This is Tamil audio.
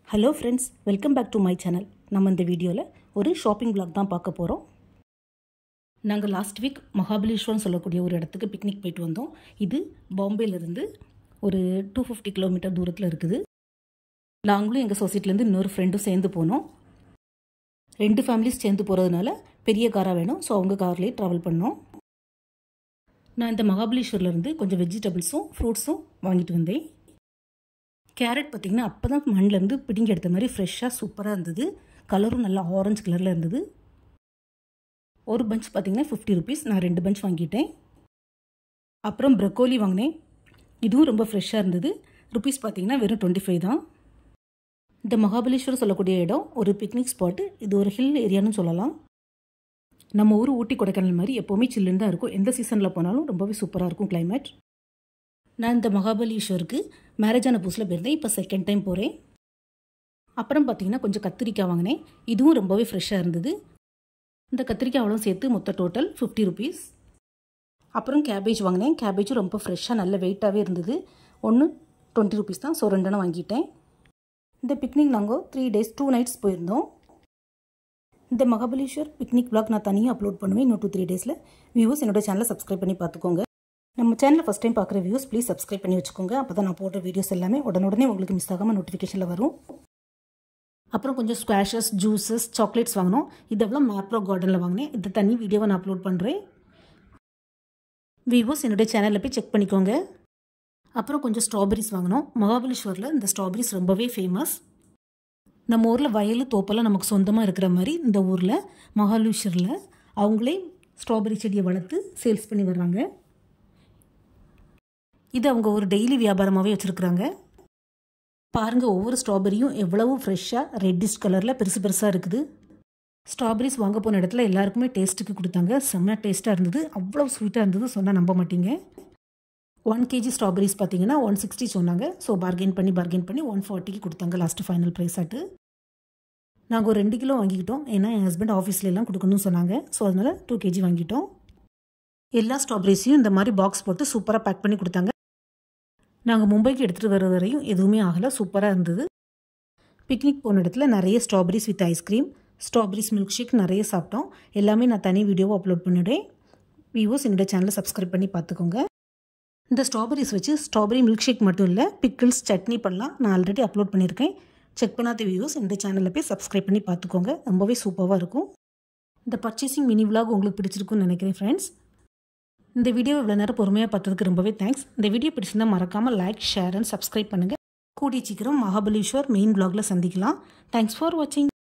hello friends welcome back to my channel நம்ம இந்த வீடியோவில் ஒரு ஷாப்பிங் vlog தான் பார்க்க போகிறோம் நாங்கள் லாஸ்ட் வீக் மகாபலேஸ்வரம் சொல்லக்கூடிய ஒரு இடத்துக்கு பிக்னிக் போயிட்டு வந்தோம் இது பாம்பேலேருந்து ஒரு டூ ஃபிஃப்டி கிலோமீட்டர் தூரத்தில் இருக்குது நாங்களும் எங்கள் சொசைட்டிலேருந்து இன்னொரு ஃப்ரெண்டும் சேர்ந்து போனோம் ரெண்டு ஃபேமிலிஸ் சேர்ந்து போகிறதுனால பெரிய காராக வேணும் ஸோ அவங்க கார்லேயே ட்ராவல் பண்ணோம் நான் இந்த மகாபலேஸ்வரிலேருந்து கொஞ்சம் வெஜிடபிள்ஸும் ஃப்ரூட்ஸும் வாங்கிட்டு வந்தேன் கேரட் பார்த்திங்கன்னா அப்போ தான் மண்ணிலேருந்து பிடிங்கி எடுத்த மாதிரி ஃப்ரெஷ்ஷாக சூப்பராக இருந்தது கலரும் நல்லா ஆரஞ்சு கலரில் இருந்தது ஒரு பஞ்ச் பார்த்திங்கன்னா ஃபிஃப்டி ருபீஸ் நான் ரெண்டு பஞ்ச் வாங்கிட்டேன் அப்புறம் ப்ரக்கோலி வாங்கினேன் இதுவும் ரொம்ப ஃப்ரெஷ்ஷாக இருந்தது ருபீஸ் பார்த்திங்கன்னா வெறும் டுவெண்ட்டி ஃபைவ் தான் இந்த மகாபலேஸ்வரம் சொல்லக்கூடிய இடம் ஒரு பிக்னிக் ஸ்பாட்டு இது ஒரு ஹில் ஏரியான்னு சொல்லலாம் நம்ம ஊர் ஊட்டி கொடைக்கானல் மாதிரி எப்போவுமே சில்லுன்னு தான் இருக்கும் எந்த சீசனில் போனாலும் ரொம்பவே சூப்பராக இருக்கும் கிளைமேட் நான் இந்த மகாபலீஸ்வருக்கு மேரேஜ் ஆன புதுசில் போயிருந்தேன் இப்போ செகண்ட் டைம் போகிறேன் அப்புறம் பார்த்தீங்கன்னா கொஞ்சம் கத்திரிக்காய் வாங்கினேன் இதுவும் ரொம்பவே ஃப்ரெஷ்ஷாக இருந்தது இந்த கத்திரிக்காய் அவ்வளோ சேர்த்து மொத்த டோட்டல் ஃபிஃப்டி ருபீஸ் அப்புறம் கேபேஜ் வாங்கினேன் கேபேஜும் ரொம்ப ஃப்ரெஷ்ஷாக நல்ல வெயிட்டாகவே இருந்தது ஒன்று டுவெண்ட்டி ருபீஸ் தான் ஸோ ரெண்டெண்ணம் வாங்கிட்டேன் இந்த பிக்னிக் நாங்கள் த்ரீ டேஸ் டூ நைட்ஸ் போயிருந்தோம் இந்த மகாபலேஸ்வர் பிக்னிக் பிளாக் நான் தனியாக அப்லோட் பண்ணுவேன் இன்னும் டூ த்ரீ டேஸில் வியூஸ் என்னோட சேனலை சப்ஸ்கிரைப் பண்ணி பார்த்துக்கோங்க நம்ம சேனலில் ஃபஸ்ட் டைம் பார்க்குற வியூஸ் ப்ளீஸ் சப்ஸ்கிரைப் பண்ணி வச்சுக்கோங்க அப்போ தான் நான் போடுற வீடியோஸ் எல்லாமே உடனுடனே உங்களுக்கு மிஸ் ஆகாமல் நோட்டிஃபிகேஷனில் வரும் அப்புறம் கொஞ்சம் ஸ்குவாஷஸ் ஜூஸஸ் சாக்லேட்ஸ் வாங்கினோம் இதெல்லாம் மேப்ரோ கார்டனில் வாங்கினேன் இது தனி வீடியோவை நான் அப்லோட் பண்ணுறேன் விவோஸ் என்னுடைய சேனலில் போய் செக் பண்ணிக்கோங்க அப்புறம் கொஞ்சம் ஸ்ட்ராபெரிஸ் வாங்கினோம் மகாபலேஸ்வரில் இந்த ஸ்ட்ராபெரிஸ் ரொம்பவே ஃபேமஸ் நம்ம ஊரில் வயல் தோப்பெல்லாம் நமக்கு சொந்தமாக இருக்கிற மாதிரி இந்த ஊரில் மகாபலேஸ்வரில் அவங்களே ஸ்ட்ராபெரி செடியை வளர்த்து சேல்ஸ் பண்ணி வர்றாங்க இது அவங்க ஒரு டெய்லி வியாபாரமாகவே வச்சுருக்குறாங்க பாருங்கள் ஒவ்வொரு ஸ்ட்ராபெரியும் எவ்வளவு ஃப்ரெஷ்ஷாக ரெட்டிஷ் கலரில் பெருசு பெருசாக இருக்குது ஸ்ட்ராபெரிஸ் வாங்க போன இடத்துல எல்லாருக்குமே டேஸ்ட்டுக்கு கொடுத்தாங்க செம்ம டேஸ்ட்டாக இருந்தது அவ்வளோ ஸ்வீட்டாக இருந்தது சொன்னால் நம்ப மாட்டீங்க ஒன் கேஜி ஸ்ட்ராபெரிஸ் பார்த்தீங்கன்னா ஒன் சிக்ஸ்டி சொன்னாங்க ஸோ பார்கெயின் பண்ணி பார்கெயின் பண்ணி ஒன் ஃபார்ட்டிக்கு கொடுத்தாங்க லாஸ்ட்டு ஃபைனல் ப்ரைஸ் ஆட்டு நாங்கள் ஒரு ரெண்டு கிலோ வாங்கிக்கிட்டோம் ஏன்னா என் ஹஸ்பண்ட் ஆஃபீஸ்ல எல்லாம் கொடுக்கணும்னு சொன்னாங்க ஸோ அதனால் டூ கேஜி வாங்கிட்டோம் எல்லா ஸ்ட்ராபெரிஸையும் இந்த மாதிரி பாக்ஸ் போட்டு சூப்பராக பேக் பண்ணி கொடுத்தாங்க நாங்கள் மும்பைக்கு எடுத்துகிட்டு வர வரையும் எதுவுமே ஆகலை சூப்பராக இருந்தது பிக்னிக் போன இடத்துல நிறைய strawberries with ice cream strawberries milkshake நிறைய சாப்பிட்டோம் எல்லாமே நான் தனி வீடியோவை அப்லோட் பண்ணிவிடுறேன் விவோஸ் என்னோட சேனலை சப்ஸ்கிரைப் பண்ணி பார்த்துக்கோங்க இந்த ஸ்ட்ராபெரிஸ் வச்சு ஸ்ட்ராபெரி மில்க் ஷேக் மட்டும் இல்லை பிக்கிள்ஸ் சட்னி பண்ணலாம் நான் ஆல்ரெடி அப்லோட் பண்ணியிருக்கேன் செக் பண்ணாத வியூஸ் என்னோட சேனலில் போய் சப்ஸ்கிரைப் பண்ணி பார்த்துக்கோங்க ரொம்பவே சூப்பராக இருக்கும் இந்த பர்ச்சேசிங் மினி விலாக் உங்களுக்கு பிடிச்சிருக்குன்னு நினைக்கிறேன் ஃப்ரெண்ட்ஸ் இந்த வீடியோ இவ்வளோ நேரம் பொறுமையாக பார்த்ததுக்கு ரொம்பவே தேங்க்ஸ் இந்த வீடியோ பிடிச்சிருந்தா மறக்காமல் லைக் ஷேர் அண்ட் சப்ஸ்கிரைப் பண்ணுங்கள் கூடிய சீக்கிரம் மகாபலேஸ்வர் மெயின் பிளாகில் சந்திக்கலாம் தேங்க்ஸ் ஃபார் வாட்சிங்